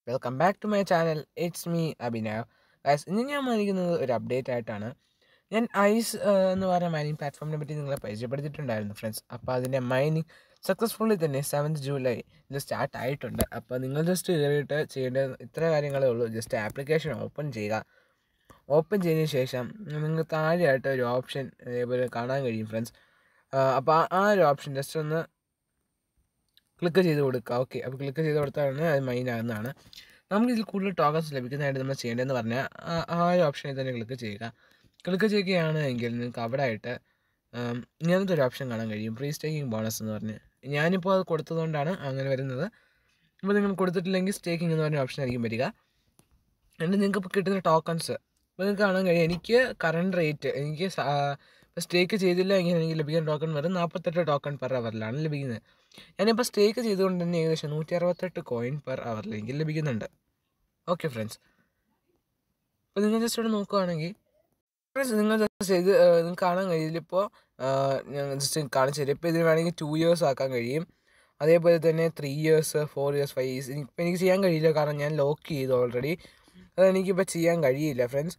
Welcome back to my channel it's me Abhinav guys ഇന്ന് ഞാൻ വന്നിരിക്കുന്നത് ഒരു അപ്ഡേറ്റ് ആയിട്ടാണ് ഞാൻ ഐസ് എന്ന് പറയുന്ന മൈനിങ് പ്ലാറ്റ്ഫോമിനെ പറ്റി നിങ്ങളെ പരിചയപ്പെടുത്തിയിട്ടുണ്ടായിരുന്നു ഫ്രണ്ട്സ് അപ്പോൾ അതിൻ്റെ മൈനിങ് സക്സസ്ഫുള്ളി തന്നെ സെവൻത്ത് ജൂലൈ ഇത് സ്റ്റാർട്ട് ആയിട്ടുണ്ട് അപ്പോൾ നിങ്ങൾ ജസ്റ്റ് കയറിയിട്ട് ചെയ്യേണ്ട ഇത്ര കാര്യങ്ങളേ ഉള്ളൂ ജസ്റ്റ് ആപ്ലിക്കേഷൻ ഓപ്പൺ ചെയ്യുക ഓപ്പൺ ചെയ്തതിന് ശേഷം നിങ്ങൾക്ക് താഴെയായിട്ട് ഒരു ഓപ്ഷൻ ഇതേപോലെ കാണാൻ കഴിയും ഫ്രണ്ട്സ് അപ്പോൾ ആ- ആ ഒരു ഓപ്ഷൻ ജസ്റ്റ് ഒന്ന് ക്ലിക്ക് ചെയ്ത് കൊടുക്കുക ഓക്കെ അപ്പോൾ ക്ലിക്ക് ചെയ്ത് കൊടുത്താണ് അത് മൈൻ ആകുന്നതാണ് നമുക്ക് ഇതിൽ കൂടുതൽ ടോക്കൺസ് ലഭിക്കുന്നതായിട്ട് നമ്മൾ ചെയ്യേണ്ടതെന്ന് പറഞ്ഞാൽ ആ- ആ ഒരു ഓപ്ഷനിൽ തന്നെ ക്ലിക്ക് ചെയ്യുക ക്ലിക്ക് ചെയ്യുകയാണ് എങ്കിൽ നിങ്ങൾക്ക് അവിടെ ആയിട്ട് ഉം, ഇങ്ങനത്തെ ഒരു ഓപ്ഷൻ കാണാൻ കഴിയും പ്രീ സ്റ്റേക്കിംഗ് ബോണസ് എന്ന് പറഞ്ഞ് ഞാനിപ്പോൾ അത് കൊടുത്തതുകൊണ്ടാണ് അങ്ങനെ വരുന്നത് അപ്പോൾ നിങ്ങൾ കൊടുത്തിട്ടില്ലെങ്കിൽ സ്റ്റേക്കിംഗ് എന്ന് പറഞ്ഞ ഓപ്ഷൻ ആയിരിക്കും വരിക എന്നിട്ട് നിങ്ങൾക്ക് ഇപ്പോൾ കിട്ടുന്ന ടോക്കൺസ് അപ്പോൾ നിങ്ങൾക്ക് കാണാൻ കഴിയും എനിക്ക് കറണ്ട് റേറ്റ് എനിക്ക് ഇപ്പോൾ സ്റ്റേക്ക് ചെയ്തില്ല എങ്കിൽ എനിക്ക് ലഭിക്കുന്ന ടോക്കൺ വെറും നാൽപ്പത്തെട്ട് ടോക്കൺ പെർ അവറിലാണ് ലഭിക്കുന്നത് ഞാനിപ്പോൾ സ്റ്റേക്ക് ചെയ്തുകൊണ്ട് തന്നെ ഏകദേശം നൂറ്റി അറുപത്തെട്ട് കോയിൻ പെർ അവറിൽ എനിക്ക് ലഭിക്കുന്നുണ്ട് ഓക്കെ ഫ്രണ്ട്സ് അപ്പോൾ നിങ്ങൾ ജസ്റ്റ് ഇവിടെ നോക്കുകയാണെങ്കിൽ ഫ്രണ്ട്സ് നിങ്ങൾ ജസ്റ്റ് ചെയ്ത് നിങ്ങൾക്ക് കാണാൻ കഴിയും ഇതിലിപ്പോൾ ഞാൻ ജസ്റ്റ് കാണിച്ചു തരാം ഇപ്പോൾ ഇതിന് വേണമെങ്കിൽ ടു ഇയേഴ്സ് ആക്കാൻ കഴിയും അതേപോലെ തന്നെ three years four years five years ഇപ്പോൾ എനിക്ക് ചെയ്യാൻ കഴിയില്ല കാരണം ഞാൻ ലോക്ക് ചെയ്തു ഓൾറെഡി അതെനിക്കിപ്പോൾ ചെയ്യാൻ കഴിയില്ല ഫ്രണ്ട്സ്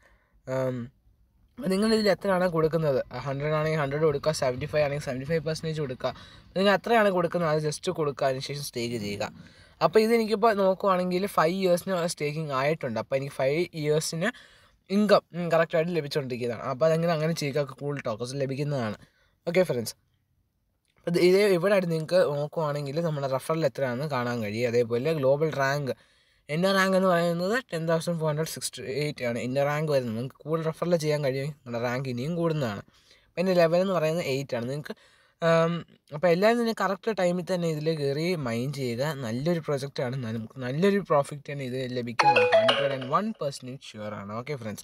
നിങ്ങൾ ഇതിൽ എത്രയാണ് കൊടുക്കുന്നത് ഹൺഡ്രഡ് ആണെങ്കിൽ ഹൺഡ്രഡ് കൊടുക്കുക സെവൻറ്റി ഫൈവ് ആണെങ്കിൽ സെവൻറ്റി ഫൈവ് പെർസെൻറ്റേജ് കൊടുക്കുക നിങ്ങൾ എത്രയാണ് കൊടുക്കുന്നത് അത് ജസ്റ്റ് കൊടുക്കുക അതിനുശേഷം സ്റ്റേക്ക് ചെയ്യുക അപ്പോൾ ഇത് എനിക്കിപ്പോൾ നോക്കുവാണെങ്കിൽ ഫൈവ് ഇയേഴ്സിന് സ്റ്റേക്കിംഗ് ആയിട്ടുണ്ട് അപ്പോൾ എനിക്ക് ഫൈവ് ഇയേഴ്സിന് ഇൻകം കറക്റ്റായിട്ട് ലഭിച്ചുകൊണ്ടിരിക്കുന്നതാണ് അപ്പോൾ അതെങ്ങനെ അങ്ങനെ ചെയ്യുക കൂടുതൽ ടോക്കൺസ് ലഭിക്കുന്നതാണ് ഓക്കെ ഫ്രണ്ട്സ് അപ്പോൾ ഇത് ഇതേ ഇവിടെ ആയിട്ട് നിങ്ങൾക്ക് നോക്കുവാണെങ്കിൽ നമ്മുടെ റഫറൽ എത്രയാണെന്ന് കാണാൻ കഴിയും അതേപോലെ ഗ്ലോബൽ റാങ്ക് എൻ്റെ റാങ്ക് എന്ന് പറയുന്നത് ten thousand four hundred sixty eight ആണ് എൻ്റെ റാങ്ക് വരുന്നത് നിങ്ങൾക്ക് കൂടുതൽ റഫറൽ ചെയ്യാൻ കഴിയും നിങ്ങളുടെ റാങ്ക് ഇനിയും കൂടുന്നതാണ് അപ്പോൾ എൻ്റെ ലെവൽ എന്ന് പറയുന്നത് എയ്റ്റ് ആണ് നിങ്ങൾക്ക് അപ്പോൾ എല്ലാവരും തന്നെ കറക്റ്റ് ടൈമിൽ തന്നെ ഇതിൽ കയറി മൈൻഡ് ചെയ്യുക നല്ലൊരു പ്രൊജക്റ്റാണ് നമുക്ക് നല്ലൊരു പ്രോഫിറ്റ് തന്നെ ഇത് ലഭിക്കുന്നത് hundred and one percentage sure ആണ് ഓക്കെ ഫ്രണ്ട്സ്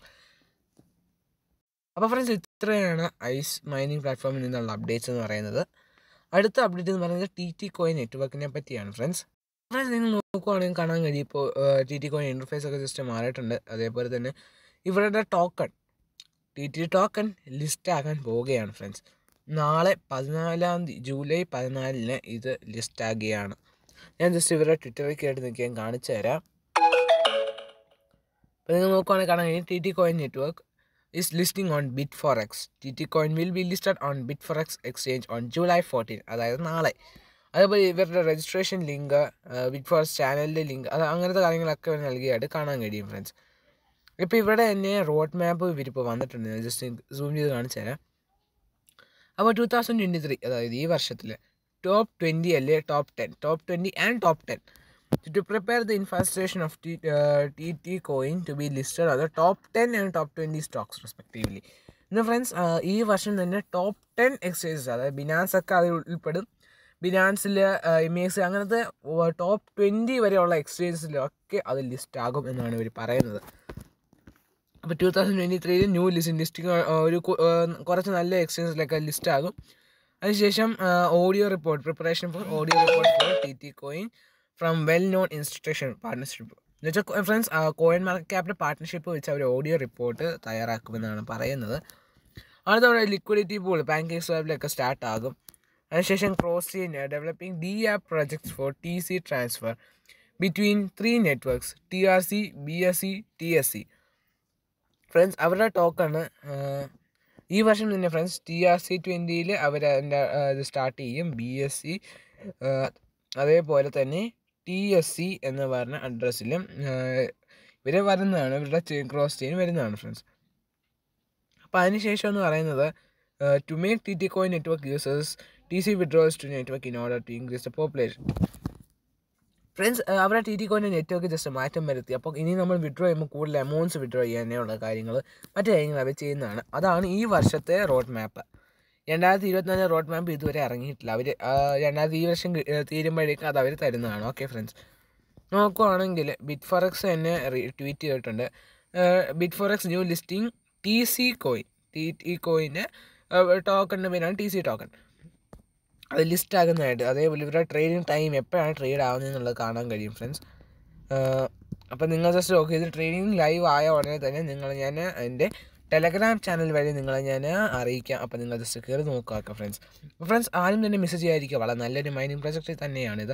അപ്പോൾ ഫ്രണ്ട്സ് ഇത്രയാണ് ഐസ് മൈനിങ് പ്ലാറ്റ്ഫോമിൽ നിന്നുള്ള അപ്ഡേറ്റ്സ് എന്ന് പറയുന്നത് അടുത്ത അപ്ഡേറ്റ് എന്ന് പറയുന്നത് ടി ടി കോയിൻ നെറ്റ്വർക്കിനെ പറ്റിയാണ് ഫ്രണ്ട്സ് ഫ്രണ്ട്സ് നിങ്ങൾ നോക്കുവാണെങ്കിൽ കാണാൻ കഴിയും ഇപ്പോൾ ടി ടി കോയിൻ ഇൻ്റർഫേസ് ഒക്കെ ജസ്റ്റ് മാറിയിട്ടുണ്ട് അതേപോലെ തന്നെ ഇവരുടെ token T T token list ആകാൻ പോവുകയാണ് ഫ്രണ്ട്സ് നാളെ പതിനാലാം തീയതി ജൂലൈ പതിനാലിന് ഇത് ലിസ്റ്റ് ആകുകയാണ് ഞാൻ ജസ്റ്റ് ഇവരുടെ ട്വിറ്ററിൽ കയറി നിൽക്കാൻ കാണിച്ചു തരാം അപ്പോൾ നിങ്ങൾ നോക്കുവാണെങ്കിൽ കാണാൻ കഴിയും T T coin network is listing on Bit4x. TT coin will be listed on Bit4x exchange on July 14 അതായത് നാളെ അതേപോലെ ഇവരുടെ രജിസ്ട്രേഷൻ ലിങ്ക് ബിറ്റ് ഫോറക്സ് ചാനലിൻ്റെ ലിങ്ക് അത് അങ്ങനത്തെ കാര്യങ്ങളൊക്കെ ഇവർ നൽകിയായിട്ട് കാണാൻ കഴിയും ഫ്രണ്ട്സ് ഇപ്പോൾ ഇവിടെ തന്നെ റോഡ് മാപ്പ് ഇവരിപ്പോൾ വന്നിട്ടുണ്ട് ഞാൻ ജസ്റ്റ് സൂം ചെയ്ത് കാണിച്ചു തരാം അപ്പോൾ ടു തൗസൻഡ് ട്വൻറ്റി ത്രീ അതായത് ഈ വർഷത്തിൽ ടോപ്പ് ട്വൻറ്റി അല്ലേ top ten top twenty and top ten to prepare the infestation of T, uh, TT coin to be listed on the top 10 and top 20 stocks respectively. ഇന്ന് friends ഈ വർഷം തന്നെ top ten exchanges അതായത് Binance ഒക്കെ അതിൽ ഉൾപ്പെടും ബിനാൻസിൽ X അങ്ങനത്തെ ടോപ്പ് ട്വൻറ്റി വരെയുള്ള എക്സ്ചേഞ്ചസിലൊക്കെ അത് ലിസ്റ്റ് ആകും എന്നാണ് ഇവർ പറയുന്നത് അപ്പോൾ ടു തൗസൻഡ് ട്വൻറ്റി ത്രീയിൽ ന്യൂ ലിസ്റ്റ് ലിസ്റ്റിംഗ് ഒരു കു- ആ, കുറച്ച് നല്ല എക്സ്ചേഞ്ചസിലൊക്കെ ലിസ്റ്റ് ആകും അതിനുശേഷം audio report preparation for audio report for T T coin from well known institution partnership എന്ന് വെച്ചാൽ friends coin market capital partnership വെച്ച് അവർ ഓഡിയോ റിപ്പോർട്ട് തയ്യാറാക്കുമെന്നാണ് പറയുന്നത് അടുത്തവിടെ ലിക്വിഡിറ്റി പൂൾ ബാങ്കിങ് സ്വാബിലൊക്കെ സ്റ്റാർട്ട് ആകും അതിനുശേഷം cross chain developing D app projects for T C transfer between three networks T R C B S C T S C friends അവരുടെ ടോക്കണ് ഈ വർഷം തന്നെ ഫ്രണ്ട്സ് ടി ആർ സി ട്വൻറ്റിയിൽ അവർ അതിൻ്റെ ഇത് സ്റ്റാർട്ട് ചെയ്യും ബി എസ് സി അതേപോലെ തന്നെ ടി എസ് സി എന്ന് പറഞ്ഞ അഡ്രസ്സിലും ഇവർ വരുന്നതാണ് ഇവരുടെ ക്രോസ് ചെയിൻ വരുന്നതാണ് ഫ്രണ്ട്സ് അപ്പോൾ അതിനുശേഷം എന്ന് പറയുന്നത് to make T T coin network users T C withdraws to network in order to increase the population friends അവരുടെ ടി ടി കോയിൻ്റെ നെറ്റ്വർക്ക് ജസ്റ്റ് മാറ്റം വരുത്തി അപ്പോൾ ഇനി നമ്മൾ വിഡ്രോ ചെയ്യുമ്പോൾ കൂടുതൽ എമൗണ്ട്സ് വിഡ്രോ ചെയ്യാനുള്ള കാര്യങ്ങൾ മറ്റു കാര്യങ്ങൾ അവർ ചെയ്യുന്നതാണ് അതാണ് ഈ വർഷത്തെ റോഡ് മാപ്പ് രണ്ടായിരത്തി ഇരുപത്തിനാല് റോഡ് മാപ്പ് ഇതുവരെ ഇറങ്ങിയിട്ടില്ല അവർ രണ്ടായിരത്തി ഈ വർഷം കി- ഏഹ് തീരുമ്പോഴേക്കും അത് അവർ തരുന്നതാണ് ഓക്കെ ഫ്രണ്ട്സ് നോക്കുവാണെങ്കിൽ ബിറ്റ് ഫോറക്സ് തന്നെ ട്വീറ്റ് ചെയ്തിട്ടുണ്ട് BitForex new listing T C coin T T കോയിന് ടോക്കണിൻ്റെ പേരാണ് ടി സി ടോക്കൺ അത് ലിസ്റ്റ് ആകുന്നതായിട്ട് അതേപോലെ ഇവരുടെ ട്രേഡിങ് ടൈം എപ്പോഴാണ് ട്രേഡ് ആവുന്നത് എന്നുള്ളത് കാണാൻ കഴിയും ഫ്രണ്ട്സ് അപ്പോൾ നിങ്ങൾ ജസ്റ്റ് നോക്കി ഇത് ട്രേഡിങ് ലൈവ് ആയ ഉടനെ തന്നെ നിങ്ങൾ ഞാൻ എൻ്റെ ടെലഗ്രാം ചാനൽ വഴി നിങ്ങളെ ഞാൻ അറിയിക്കാം അപ്പോൾ നിങ്ങൾ ജസ്റ്റ് കയറി നോക്കുക ഫ്രണ്ട്സ് അപ്പോൾ ഫ്രണ്ട്സ് ആരും തന്നെ മെസ്സേജ് ചെയ്യാതിരിക്കുക വളരെ നല്ലൊരു മൈനിങ് പ്രൊജക്റ്റ് തന്നെയാണിത്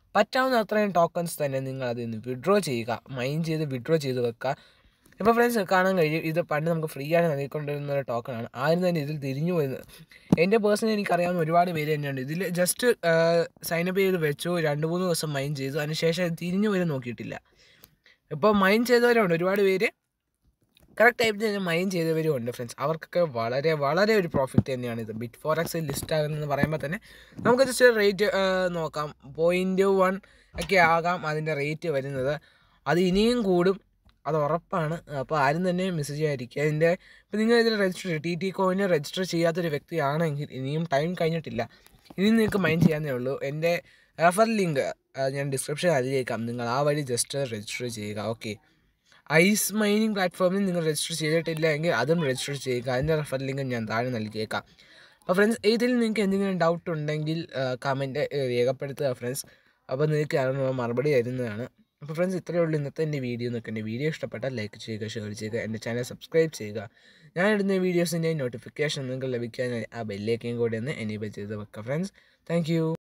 പറ്റാവുന്ന അത്രയും ടോക്കൺസ് തന്നെ നിങ്ങൾ അതിൽ നിന്ന് വിഡ്രോ ചെയ്യുക മൈൻ ചെയ്ത് വിഡ്രോ ചെയ്ത് വെക്കുക ഇപ്പോൾ ഫ്രണ്ട്സ് കാണാൻ കഴിയും ഇത് പണ്ട് നമുക്ക് ഫ്രീ ആയി നൽകിക്കൊണ്ടിരുന്ന ഒരു ടോക്കണാണ് ആരും തന്നെ ഇതിൽ തിരിഞ്ഞു പോയത് എൻ്റെ പേഴ്സണലി എനിക്കറിയാവുന്ന ഒരുപാട് പേര് തന്നെയുണ്ട് ഇതിൽ ജസ്റ്റ് സൈനപ്പ് ചെയ്ത് വെച്ചു രണ്ട് മൂന്ന് ദിവസം മൈൻ ചെയ്തു അതിനുശേഷം തിരിഞ്ഞു പോലും നോക്കിയിട്ടില്ല ഇപ്പോൾ മൈൻ ചെയ്തവരുണ്ട് ഒരുപാട് പേര് കറക്റ്റ് ടൈപ്പിൽ തന്നെ മൈൻ ചെയ്തവരും ഉണ്ട് ഫ്രണ്ട്സ് അവർക്കൊക്കെ വളരെ വളരെ ഒരു പ്രോഫിറ്റ് തന്നെയാണ് ഇത് ബിറ്റ് ഫോർ എക്സ് ലിസ്റ്റ് ആകുന്നതെന്ന് പറയുമ്പോൾ തന്നെ നമുക്ക് ജസ്റ്റ് റേറ്റ് നോക്കാം പോയിൻറ്റ് വൺ ഒക്കെ ആകാം അതിൻ്റെ റേറ്റ് വരുന്നത് അത് ഇനിയും കൂടും അത് ഉറപ്പാണ് അപ്പോൾ ആരും തന്നെ മിസ് ചെയ്യാതിരിക്കുക അതിൻ്റെ ഇപ്പോൾ നിങ്ങൾ ഇതിൽ രജിസ്റ്റർ ടി ടി കോയിന് രജിസ്റ്റർ ചെയ്യാത്തൊരു വ്യക്തിയാണെങ്കിൽ ഇനിയും ടൈം കഴിഞ്ഞിട്ടില്ല ഇനി നിങ്ങൾക്ക് മൈൻഡ് ചെയ്യാവുന്നേ ഉള്ളൂ എൻ്റെ റെഫർ ലിങ്ക് ഞാൻ ഡിസ്ക്രിപ്ഷൻ അതിലേക്കാം നിങ്ങൾ ആ വഴി ജസ്റ്റ് രജിസ്റ്റർ ചെയ്യുക ഓക്കെ ഐസ് മൈനിങ് പ്ലാറ്റ്ഫോമിൽ നിങ്ങൾ രജിസ്റ്റർ ചെയ്തിട്ടില്ല എങ്കിൽ അതും രജിസ്റ്റർ ചെയ്യുക അതിൻ്റെ റെഫർ ലിങ്ക് ഞാൻ താഴെ നൽകിയേക്കാം അപ്പോൾ ഫ്രണ്ട്സ് ഇതിൽ നിങ്ങൾക്ക് എന്തെങ്കിലും ഡൗട്ട് ഉണ്ടെങ്കിൽ കമൻറ്റ് രേഖപ്പെടുത്തുക ഫ്രണ്ട്സ് അപ്പോൾ നിങ്ങൾക്ക് അതിനുള്ള മറുപടി തരുന്നതാണ് അപ്പോൾ ഫ്രണ്ട്സ് ഇത്രയേ ഉള്ളൂ ഇന്നത്തെ എൻ്റെ വീഡിയോ നോക്കുക എൻ്റെ വീഡിയോ ഇഷ്ടപ്പെട്ടാൽ ലൈക്ക് ചെയ്യുക ഷെയർ ചെയ്യുക എൻ്റെ ചാനൽ സബ്സ്ക്രൈബ് ചെയ്യുക ഞാൻ ഇടുന്ന വീഡിയോസിൻ്റെ നോട്ടിഫിക്കേഷൻ നിങ്ങൾക്ക് ലഭിക്കാനായി ആ ബെല്ലേക്കും കൂടി ഒന്ന് എനേബിൾ ചെയ്ത് വെക്കുക ഫ്രണ്ട്സ് താങ്ക്